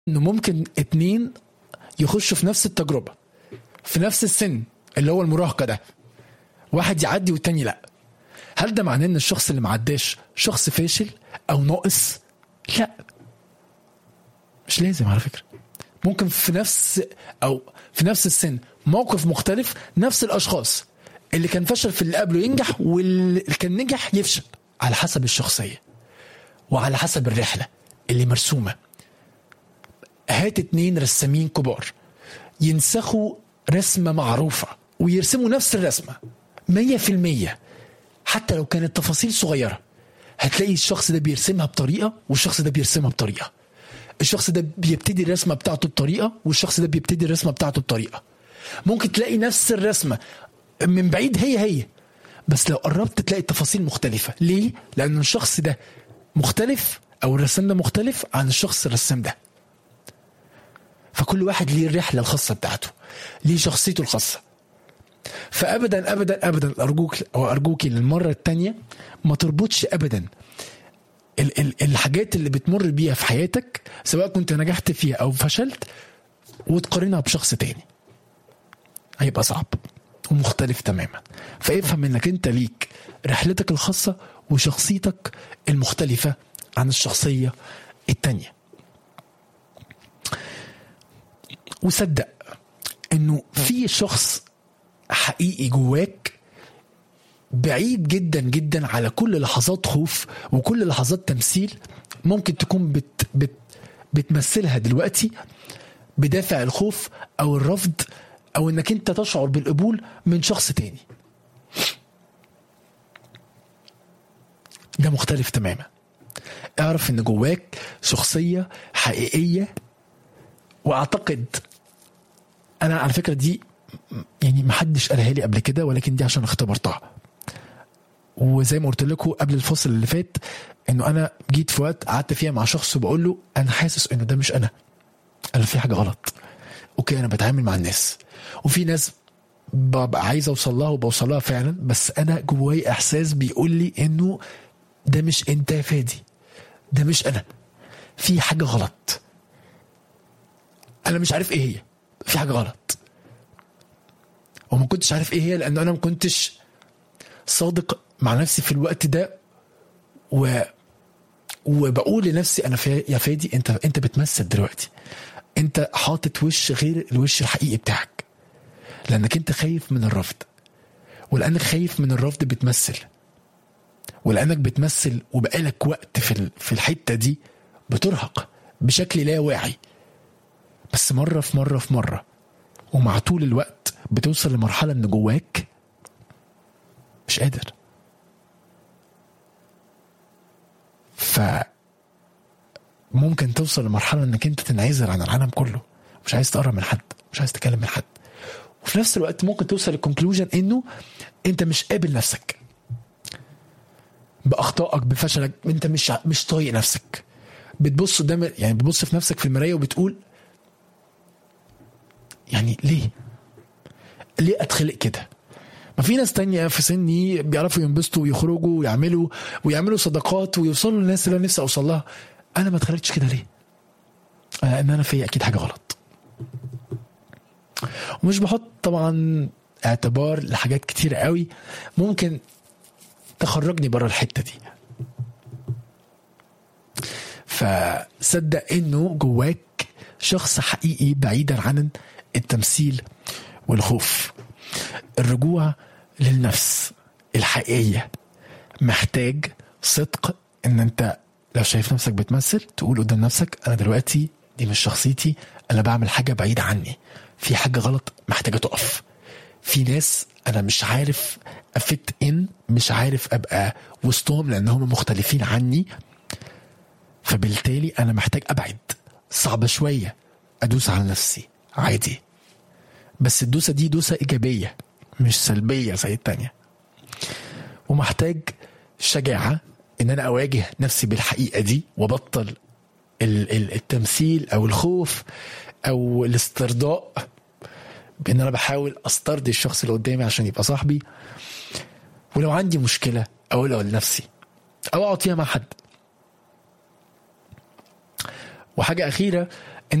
انه ممكن اتنين يخشوا في نفس التجربه في نفس السن اللي هو المراهقه ده واحد يعدي والتاني لا هل ده معناه ان الشخص اللي معداش شخص فاشل او ناقص لا مش لازم على فكره ممكن في نفس او في نفس السن موقف مختلف نفس الاشخاص اللي كان فشل في اللي قبله ينجح واللي كان نجح يفشل على حسب الشخصيه وعلى حسب الرحله اللي مرسومه هات اتنين رسامين كبار ينسخوا رسمه معروفه ويرسموا نفس الرسمه مية في المية حتى لو كانت تفاصيل صغيرة هتلاقي الشخص ده بيرسمها بطريقة والشخص ده بيرسمها بطريقة الشخص ده بيبتدي الرسمة بتاعته بطريقة والشخص ده بيبتدي الرسمة بتاعته بطريقة ممكن تلاقي نفس الرسمة من بعيد هي هي بس لو قربت تلاقي التفاصيل مختلفة ليه؟ لأن الشخص ده مختلف أو الرسام ده مختلف عن الشخص الرسام ده فكل واحد ليه الرحلة الخاصة بتاعته ليه شخصيته الخاصة فابدا ابدا ابدا ارجوك او ارجوكي للمره الثانيه ما تربطش ابدا ال- ال- الحاجات اللي بتمر بيها في حياتك سواء كنت نجحت فيها او فشلت وتقارنها بشخص تاني هيبقى صعب ومختلف تماما فافهم انك انت ليك رحلتك الخاصه وشخصيتك المختلفه عن الشخصيه التانيه وصدق انه في شخص حقيقي جواك بعيد جدا جدا على كل لحظات خوف وكل لحظات تمثيل ممكن تكون بت بت بتمثلها دلوقتي بدافع الخوف او الرفض او انك انت تشعر بالقبول من شخص تاني ده مختلف تماما اعرف ان جواك شخصية حقيقية واعتقد انا على فكرة دي يعني ما حدش قالها لي قبل كده ولكن دي عشان اختبرتها وزي ما قلت لكم قبل الفصل اللي فات انه انا جيت في وقت قعدت فيها مع شخص وبقول له انا حاسس انه ده مش انا انا في حاجه غلط اوكي انا بتعامل مع الناس وفي ناس ببقى عايز اوصل لها وبوصل لها فعلا بس انا جواي احساس بيقول لي انه ده مش انت يا فادي ده مش انا في حاجه غلط انا مش عارف ايه هي في حاجه غلط وما كنتش عارف ايه هي لان انا ما كنتش صادق مع نفسي في الوقت ده و وبقول لنفسي انا فا... يا فادي انت انت بتمثل دلوقتي انت حاطط وش غير الوش الحقيقي بتاعك لانك انت خايف من الرفض ولانك خايف من الرفض بتمثل ولانك بتمثل وبقالك وقت في ال... في الحته دي بترهق بشكل لا واعي بس مره في مره في مره ومع طول الوقت بتوصل لمرحله ان جواك مش قادر ف ممكن توصل لمرحله انك انت تنعزل عن العالم كله مش عايز تقرب من حد مش عايز تكلم من حد وفي نفس الوقت ممكن توصل للكونكلوجن انه انت مش قابل نفسك باخطائك بفشلك انت مش مش طايق نفسك بتبص قدام يعني بتبص في نفسك في المرايه وبتقول يعني ليه ليه اتخلق كده ما في ناس تانية في سني بيعرفوا ينبسطوا ويخرجوا ويعملوا ويعملوا صداقات ويوصلوا للناس اللي انا نفسي اوصل لها انا ما اتخلقتش كده ليه؟ لان انا في اكيد حاجه غلط ومش بحط طبعا اعتبار لحاجات كتير قوي ممكن تخرجني بره الحته دي فصدق انه جواك شخص حقيقي بعيدا عن التمثيل والخوف الرجوع للنفس الحقيقيه محتاج صدق ان انت لو شايف نفسك بتمثل تقول قدام نفسك انا دلوقتي دي مش شخصيتي انا بعمل حاجه بعيده عني في حاجه غلط محتاجه تقف في ناس انا مش عارف افت ان مش عارف ابقى وسطهم لان هم مختلفين عني فبالتالي انا محتاج ابعد صعبه شويه ادوس على نفسي عادي بس الدوسه دي دوسه ايجابيه مش سلبيه زي التانيه ومحتاج شجاعه ان انا اواجه نفسي بالحقيقه دي وابطل التمثيل او الخوف او الاسترضاء بان انا بحاول استرضي الشخص اللي قدامي عشان يبقى صاحبي ولو عندي مشكله اقولها لنفسي او اقعد فيها مع حد وحاجه اخيره